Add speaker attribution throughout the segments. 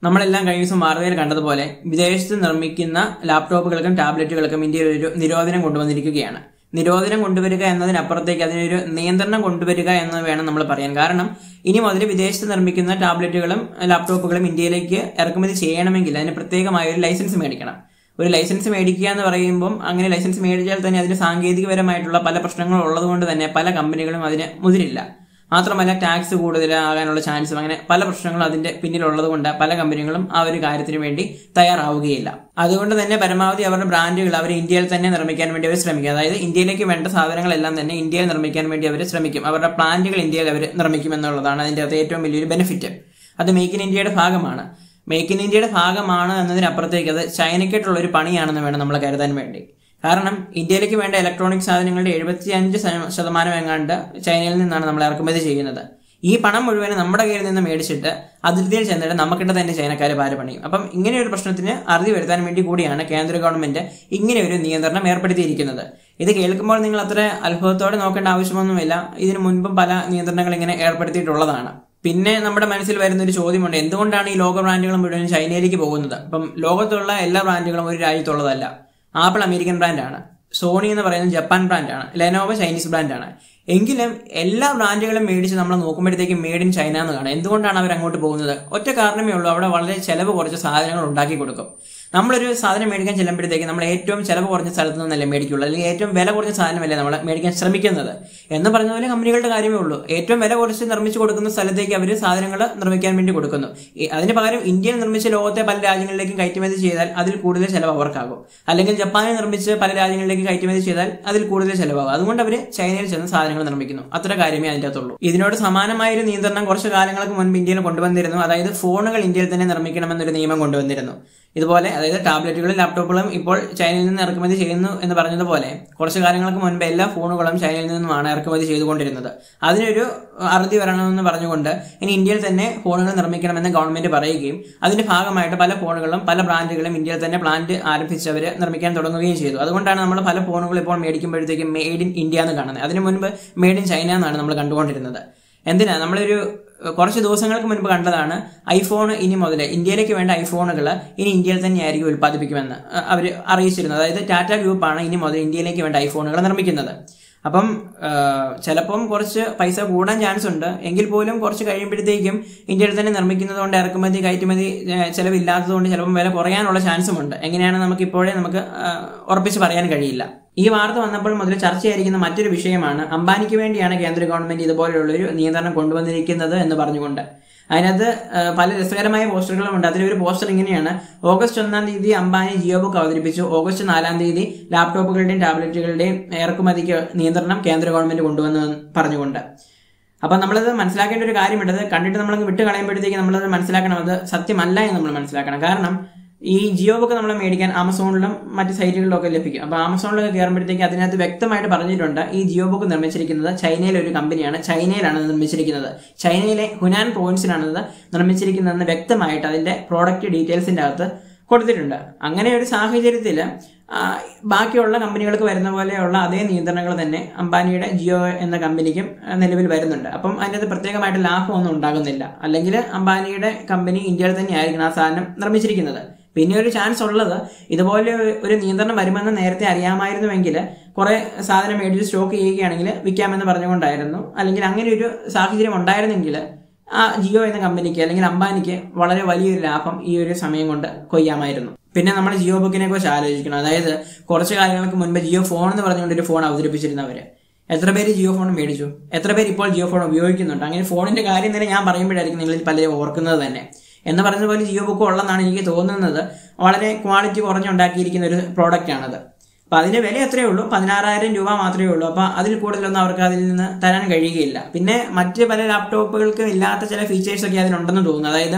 Speaker 1: നമ്മളെല്ലാം കഴിഞ്ഞ ദിവസം വാർത്തയിൽ കണ്ടതുപോലെ വിദേശത്ത് നിർമ്മിക്കുന്ന ലാപ്ടോപ്പുകൾക്കും ടാബ്ലറ്റുകൾക്കും ഇന്ത്യയിൽ ഒരു നിരോധനം കൊണ്ടുവന്നിരിക്കുകയാണ് നിരോധനം കൊണ്ടുവരിക എന്നതിനപ്പുറത്തേക്ക് അതിനൊരു നിയന്ത്രണം കൊണ്ടുവരിക എന്ന് വേണം നമ്മൾ പറയാൻ കാരണം ഇനി മുതൽ വിദേശത്ത് നിർമ്മിക്കുന്ന ടാബ്ലറ്റുകളും ലാപ്ടോപ്പുകളും ഇന്ത്യയിലേക്ക് ഇറക്കുമതി ചെയ്യണമെങ്കിൽ അതിന് പ്രത്യേകമായ ഒരു ലൈസൻസ് മേടിക്കണം ഒരു ലൈസൻസ് മേടിക്കുക എന്ന് പറയുമ്പം അങ്ങനെ ലൈസൻസ് മേടിച്ചാൽ തന്നെ അതിന് സാങ്കേതികപരമായിട്ടുള്ള പല പ്രശ്നങ്ങളും ഉള്ളതുകൊണ്ട് തന്നെ പല കമ്പനികളും അതിന് മുതിരില്ല മാത്രമല്ല ടാക്സ് കൂടുതലാകാനുള്ള ചാൻസും അങ്ങനെ പല പ്രശ്നങ്ങളും അതിന്റെ പിന്നിലുള്ളത് കൊണ്ട് പല കമ്പനികളും ആ ഒരു കാര്യത്തിന് വേണ്ടി തയ്യാറാവുകയില്ല അതുകൊണ്ട് തന്നെ പരമാവധി അവരുടെ ബ്രാൻഡുകൾ അവർ ഇന്ത്യയിൽ തന്നെ നിർമ്മിക്കാൻ വേണ്ടി അവർ ശ്രമിക്കും അതായത് ഇന്ത്യയിലേക്ക് വേണ്ട സാധനങ്ങളെല്ലാം തന്നെ ഇന്ത്യയിൽ നിർമ്മിക്കാൻ വേണ്ടി അവർ ശ്രമിക്കും അവരുടെ പ്ലാന്റുകൾ ഇന്ത്യയിൽ അവർ നിർമ്മിക്കും എന്നുള്ളതാണ് അതിന്റെ അകത്ത് ഏറ്റവും വലിയൊരു ബെനിഫിറ്റ് അത് മേക്ക് ഇൻ ഇന്ത്യയുടെ ഭാഗമാണ് മേക്ക് ഇൻ ഇന്ത്യയുടെ ഭാഗമാണ് എന്നതിനപ്പുറത്തേക്ക് അത് ചൈനയ്ക്കായിട്ടുള്ള ഒരു പണിയാണെന്ന് വേണം നമ്മൾ കരുതാൻ വേണ്ടി കാരണം ഇന്ത്യയിലേക്ക് വേണ്ട ഇലക്ട്രോണിക് സാധനങ്ങളുടെ എഴുപത്തി അഞ്ച് ശതമാനം എങ്ങാണ്ട് ചൈനയിൽ നിന്നാണ് നമ്മൾ ഇറക്കുമതി ചെയ്യുന്നത് ഈ പണം മുഴുവൻ നമ്മുടെ കയ്യിൽ നിന്ന് മേടിച്ചിട്ട് അതിർത്തിയിൽ ചെന്നിട്ട് നമുക്കിട്ട് തന്നെ ചൈനക്കാർ പാല് പണിയും അപ്പം ഇങ്ങനെ ഒരു പ്രശ്നത്തിന് അറുതി വരുത്താൻ വേണ്ടി കൂടിയാണ് കേന്ദ്ര ഗവൺമെന്റ് ഇങ്ങനെ ഒരു നിയന്ത്രണം ഏർപ്പെടുത്തിയിരിക്കുന്നത് ഇത് കേൾക്കുമ്പോൾ നിങ്ങൾ അത്ര അത്ഭുതത്തോടെ നോക്കേണ്ട ആവശ്യമൊന്നുമില്ല ഇതിനു മുൻപും പല നിയന്ത്രണങ്ങൾ ഇങ്ങനെ ഏർപ്പെടുത്തിയിട്ടുള്ളതാണ് പിന്നെ നമ്മുടെ മനസ്സിൽ വരുന്ന ഒരു ചോദ്യമുണ്ട് എന്തുകൊണ്ടാണ് ഈ ലോക ബ്രാൻഡുകൾ മുഴുവൻ ചൈനയിലേക്ക് പോകുന്നത് അപ്പം ലോകത്തുള്ള എല്ലാ ബ്രാൻഡുകളും ഒരു രാജ്യത്തുള്ളതല്ല ആപ്പിൾ അമേരിക്കൻ ബ്രാൻഡാണ് സോണി എന്ന് പറയുന്നത് ജപ്പാൻ ബ്രാൻഡാണ് ലെനോവോ ചൈനീസ് ബ്രാൻഡാണ് എങ്കിലും എല്ലാ ബ്രാൻഡുകളും മേടിച്ച് നമ്മൾ നോക്കുമ്പോഴത്തേക്കും മെയ്ഡ് ഇൻ ചൈന എന്ന് കാണാം എന്തുകൊണ്ടാണ് അവർ അങ്ങോട്ട് പോകുന്നത് ഒറ്റ കാരണമേ ഉള്ളൂ അവിടെ വളരെ ചെലവ് കുറച്ച് സാധനങ്ങൾ ഉണ്ടാക്കി കൊടുക്കും നമ്മളൊരു സാധനം മേടിക്കാൻ ചെല്ലുമ്പോഴത്തേക്ക് നമ്മൾ ഏറ്റവും ചിലവ് കുറഞ്ഞ സ്ഥലത്ത് നിന്നല്ലേ മേടിക്കുള്ളൂ അല്ലെങ്കിൽ ഏറ്റവും വില കുറഞ്ഞ സാധനമല്ലേ നമ്മൾ മേടിക്കാൻ ശ്രമിക്കുന്നത് എന്ന് പറഞ്ഞ പോലെ കമ്പനികളുടെ കാര്യമേ ഉള്ളൂ ഏറ്റവും വില കുറച്ച് നിർമ്മിച്ചു കൊടുക്കുന്ന സ്ഥലത്തേക്ക് അവർ സാധനങ്ങൾ നിർമ്മിക്കാൻ വേണ്ടി കൊടുക്കുന്നു അതിന് പകരം ഇന്ത്യയിൽ നിർമ്മിച്ച് ലോകത്തെ പല രാജ്യങ്ങളിലേക്കും കയറ്റുമതി ചെയ്താൽ അതിൽ കൂടുതൽ ചിലവ് അവർക്കാകും അല്ലെങ്കിൽ ജപ്പാനിൽ നിർമ്മിച്ച് പല രാജ്യങ്ങളിലേക്ക് കയറ്റുമതി ചെയ്താൽ അതിൽ കൂടുതൽ ചിലവാകും അതുകൊണ്ട് അവർ ചൈനയിൽ ചെന്ന് സാധനങ്ങൾ നിർമ്മിക്കുന്നു അത്ര കാര്യമേ അതിൻ്റെ അകത്തുള്ളൂ ഇതിനോട് സമാനമായ ഒരു നിയന്ത്രണം കുറച്ച് കാലങ്ങൾക്ക് മുൻപ് ഇന്ത്യയിൽ കൊണ്ടുവന്നിരുന്നു അതായത് ഫോണുകൾ ഇന്ത്യയിൽ തന്നെ നിർമ്മിക്കണമെന്നൊരു നിയമം കൊണ്ടുവന്നിരുന്നു ഇതുപോലെ അതായത് ടാബ്ലറ്റുകളും ലാപ്ടോപ്പുകളും ഇപ്പോൾ ചൈനയിൽ നിന്ന് ഇറക്കുമതി ചെയ്യുന്നു എന്ന് പറഞ്ഞതുപോലെ കുറച്ച് കാലങ്ങൾക്ക് മുൻപ് എല്ലാ ഫോണുകളും ചൈനയിൽ നിന്നുമാണ് ഇറക്കുമതി ചെയ്തുകൊണ്ടിരുന്നത് അതിനൊരു അറുതി വരണമെന്ന് പറഞ്ഞുകൊണ്ട് ഇനി ഇന്ത്യയിൽ തന്നെ ഫോണുകൾ നിർമ്മിക്കണമെന്ന് ഗവൺമെന്റ് പറയുകയും അതിന്റെ ഭാഗമായിട്ട് പല ഫോണുകളും പല ബ്രാൻഡുകളും ഇന്ത്യയിൽ തന്നെ പ്ലാന്റ് ആരംഭിച്ചവർ നിർമ്മിക്കാൻ തുടങ്ങുകയും ചെയ്തു അതുകൊണ്ടാണ് നമ്മൾ പല ഫോണുകൾ ഇപ്പോൾ മേടിക്കുമ്പോഴത്തേക്കും മെയ്ഡ് ഇൻ ഇന്ത്യ എന്ന് കാണുന്നത് അതിനു മുൻപ് മെയ്ഡ് ഇൻ ചൈന എന്നാണ് നമ്മൾ കണ്ടുകൊണ്ടിരുന്നത് എന്തിനാ നമ്മളൊരു കുറച്ച് ദിവസങ്ങൾക്ക് മുൻപ് കണ്ടതാണ് ഐഫോൺ ഇനി മുതൽ ഇന്ത്യയിലേക്ക് വേണ്ട ഐഫോണുകൾ ഇനി ഇന്ത്യയിൽ തന്നെയായിരിക്കും ഉൽപ്പാദിപ്പിക്കുമെന്ന് അവർ അറിയിച്ചിരുന്നത് അതായത് ടാറ്റ ഗ്രൂപ്പാണ് ഇനി മുതൽ ഇന്ത്യയിലേക്ക് വേണ്ട ഐഫോണുകൾ നിർമ്മിക്കുന്നത് അപ്പം ചിലപ്പം കുറച്ച് പൈസ കൂടാൻ ചാൻസ് ഉണ്ട് എങ്കിൽ പോലും കുറച്ച് കഴിയുമ്പോഴത്തേക്കും ഇന്ത്യയിൽ തന്നെ നിർമ്മിക്കുന്നത് കൊണ്ട് ഇറക്കുമതി കയറ്റുമതി ചിലവില്ലാത്തതുകൊണ്ട് ചിലപ്പം വില കുറയാനുള്ള ചാൻസും ഉണ്ട് എങ്ങനെയാണ് നമുക്ക് ഇപ്പോഴേ നമുക്ക് ഉറപ്പിച്ച് പറയാൻ കഴിയില്ല ഈ വാർത്ത വന്നപ്പോൾ മുതൽ ചർച്ചയായിരിക്കുന്ന മറ്റൊരു വിഷയമാണ് അംബാനിക്ക് വേണ്ടിയാണ് കേന്ദ്ര ഗവൺമെന്റ് ഇതുപോലെയുള്ള ഒരു നിയന്ത്രണം കൊണ്ടുവന്നിരിക്കുന്നത് എന്ന് പറഞ്ഞുകൊണ്ട് അതിനകത്ത് പല രസകരമായ പോസ്റ്ററുകളും ഉണ്ട് അതിലൊരു പോസ്റ്റർ ഇങ്ങനെയാണ് ഓഗസ്റ്റ് ഒന്നാം തീയതി അംബാനി ജിയോ ബുക്ക് അവതരിപ്പിച്ചു ഓഗസ്റ്റ് നാലാം തീയതി ലാപ്ടോപ്പുകളുടെയും ടാബ്ലറ്റുകളുടെയും ഇറക്കുമതിക്ക് നിയന്ത്രണം കേന്ദ്ര ഗവൺമെന്റ് കൊണ്ടുവന്നു പറഞ്ഞുകൊണ്ട് അപ്പം നമ്മളത് മനസ്സിലാക്കേണ്ട ഒരു കാര്യമുണ്ട് അത് കണ്ടിട്ട് നമ്മളങ്ങ് വിട്ട് കളയുമ്പോഴത്തേക്ക് നമ്മളത് മനസ്സിലാക്കണം അത് സത്യമല്ല എന്ന് നമ്മൾ മനസ്സിലാക്കണം കാരണം ഈ ജിയോ ബുക്ക് നമ്മൾ മേടിക്കാൻ ആമസോണിലും മറ്റ് സൈറ്റുകളിലും ഒക്കെ ലഭിക്കും അപ്പോൾ ആമസോണിലൊക്കെ കയറുമ്പോഴത്തേക്ക് അതിനകത്ത് വ്യക്തമായിട്ട് പറഞ്ഞിട്ടുണ്ട് ഈ ജിയോ ബുക്ക് നിർമ്മിച്ചിരിക്കുന്നത് ചൈനയിലെ ഒരു കമ്പനിയാണ് ചൈനയിലാണ് നിർമ്മിച്ചിരിക്കുന്നത് ചൈനയിലെ ഹുനാൻ പ്രോവിൻസിലാണ് ഇത് നിർമ്മിച്ചിരിക്കുന്നതെന്ന് വ്യക്തമായിട്ട് അതിന്റെ പ്രോഡക്റ്റ് ഡീറ്റെയിൽസിന്റെ അകത്ത് കൊടുത്തിട്ടുണ്ട് അങ്ങനെ ഒരു സാഹചര്യത്തിൽ ബാക്കിയുള്ള കമ്പനികൾക്ക് വരുന്ന പോലെയുള്ള അതേ നിയന്ത്രണങ്ങൾ തന്നെ അംബാനിയുടെ ജിയോ എന്ന കമ്പനിക്കും നിലവിൽ വരുന്നുണ്ട് അപ്പം അതിനകത്ത് പ്രത്യേകമായിട്ട് ലാഭമൊന്നും ഉണ്ടാകുന്നില്ല അല്ലെങ്കിൽ അംബാനിയുടെ കമ്പനി ഇന്ത്യയിൽ തന്നെ ആയിരിക്കണം ആ സാധനം നിർമ്മിച്ചിരിക്കുന്നത് പിന്നെ ഒരു ചാൻസ് ഉള്ളത് ഇതുപോലെ ഒരു നിയന്ത്രണം വരുമെന്ന് നേരത്തെ അറിയാമായിരുന്നുവെങ്കിൽ കുറെ സാധനം മേടിച്ച് സ്റ്റോക്ക് ചെയ്യുകയാണെങ്കിൽ വിൽക്കാമെന്ന് പറഞ്ഞുകൊണ്ടായിരുന്നു അല്ലെങ്കിൽ അങ്ങനെ ഒരു സാഹചര്യം ഉണ്ടായിരുന്നെങ്കിൽ ആ ജിയോ എന്ന കമ്പനിക്ക് അല്ലെങ്കിൽ അംബാനിക്ക് വളരെ വലിയൊരു ലാഭം ഈ ഒരു സമയം കൊണ്ട് കൊയ്യാമായിരുന്നു പിന്നെ നമ്മൾ ജിയോ ബുക്കിനെ കുറിച്ച് ആലോചിക്കണം അതായത് കുറച്ച് കാലങ്ങൾക്ക് മുൻപ് ജിയോ ഫോൺ എന്ന് പറഞ്ഞുകൊണ്ട് ഒരു ഫോൺ അവതരിപ്പിച്ചിരുന്നവര് എത്ര പേര് ജിയോ ഫോൺ മേടിച്ചു എത്ര പേര് ഇപ്പോൾ ജിയോ ഫോൺ ഉപയോഗിക്കുന്നുണ്ട് അങ്ങനെ ഫോണിന്റെ കാര്യം തന്നെ ഞാൻ പറയുമ്പോഴായിരിക്കും നിങ്ങളിൽ പലരും ഓർക്കുന്നത് തന്നെ എന്ന് പറഞ്ഞ പോലെ ജിയോ ബുക്ക് ഉള്ളതാണ് എനിക്ക് തോന്നുന്നത് വളരെ ക്വാളിറ്റി കുറഞ്ഞുണ്ടാക്കിയിരിക്കുന്ന ഒരു പ്രോഡക്റ്റ് ആണത് അപ്പൊ അതിന്റെ വില എത്രയേ ഉള്ളൂ പതിനാറായിരം രൂപ മാത്രമേ ഉള്ളൂ അപ്പൊ അതിൽ കൂടുതലൊന്നും അവർക്ക് അതിൽ നിന്ന് തരാൻ കഴിയുകയില്ല പിന്നെ മറ്റ് പല ലാപ്ടോപ്പുകൾക്ക് ഇല്ലാത്ത ചില ഫീച്ചേഴ്സ് ഒക്കെ അതിനുണ്ടെന്ന് തോന്നുന്നു അതായത്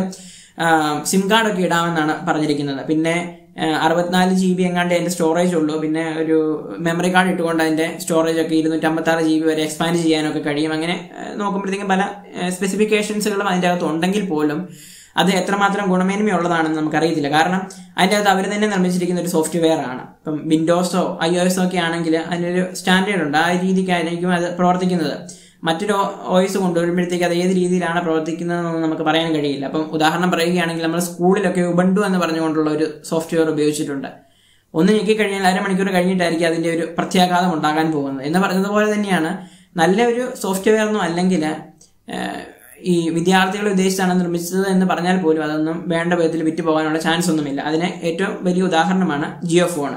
Speaker 1: സിം കാർഡ് ഒക്കെ ഇടാമെന്നാണ് പറഞ്ഞിരിക്കുന്നത് പിന്നെ അറുപത്തിനാല് ജി ബി എങ്ങാണ്ട് അതിന്റെ സ്റ്റോറേജ് ഉള്ളൂ പിന്നെ ഒരു മെമ്മറി കാർഡ് ഇട്ടുകൊണ്ട് അതിന്റെ സ്റ്റോറേജ് ഒക്കെ ഇരുന്നൂറ്റി അമ്പത്തി ആറ് ജി ബി വരെ എക്സ്പാൻഡ് ചെയ്യാനൊക്കെ കഴിയും അങ്ങനെ നോക്കുമ്പോഴത്തേക്കും പല സ്പെസിഫിക്കേഷൻസുകളും അതിൻ്റെ അകത്ത് ഉണ്ടെങ്കിൽ പോലും അത് എത്രമാത്രം ഗുണമേന്മയുള്ളതാണെന്ന് നമുക്കറിയത്തില്ല കാരണം അതിൻ്റെ അകത്ത് അവർ തന്നെ നിർമ്മിച്ചിരിക്കുന്ന ഒരു സോഫ്റ്റ്വെയർ ആണ് ഇപ്പം വിൻഡോസോ ഐ ഒ എസോ ഒക്കെ ആണെങ്കിൽ അതിനൊരു സ്റ്റാൻഡേർഡ് ഉണ്ട് ആ രീതിക്കായിരിക്കും അത് പ്രവർത്തിക്കുന്നത് മറ്റൊരു ഓയിസ് കൊണ്ടുവരുമ്പോഴത്തേക്ക് അത് ഏത് രീതിയിലാണ് പ്രവർത്തിക്കുന്നതെന്ന് നമുക്ക് പറയാൻ കഴിയില്ല അപ്പം ഉദാഹരണം പറയുകയാണെങ്കിൽ നമ്മൾ സ്കൂളിലൊക്കെ ഉബണ്ടു എന്ന് പറഞ്ഞുകൊണ്ടുള്ള ഒരു സോഫ്റ്റ്വെയർ ഉപയോഗിച്ചിട്ടുണ്ട് ഒന്ന് ഞെക്കിക്കഴിഞ്ഞാൽ അരമണിക്കൂർ കഴിഞ്ഞിട്ടായിരിക്കും അതിന്റെ ഒരു പ്രത്യാഘാതം ഉണ്ടാകാൻ പോകുന്നത് എന്ന് പറഞ്ഞതുപോലെ തന്നെയാണ് നല്ല ഒരു സോഫ്റ്റ്വെയർ ഒന്നും അല്ലെങ്കിൽ ഏഹ്, ഈ വിദ്യാർത്ഥികളെ ഉദ്ദേശിച്ചാണ് നിർമ്മിച്ചത് എന്ന് പറഞ്ഞാൽ പോലും അതൊന്നും വേണ്ട വിധത്തിൽ വിറ്റ് പോകാനുള്ള ചാൻസ് ഒന്നുമില്ല അതിന് ഏറ്റവും വലിയ ഉദാഹരണമാണ് ജിയോ ഫോൺ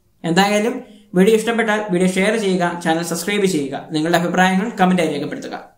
Speaker 1: എന്തായാലും വീഡിയോ ഇഷ്ടപ്പെട്ടാൽ വീഡിയോ ഷെയർ ചെയ്യുക ചാനൽ സബ്സ്ക്രൈബ് ചെയ്യുക നിങ്ങളുടെ അഭിപ്രായങ്ങൾ കമന്റായി രേഖപ്പെടുത്തുക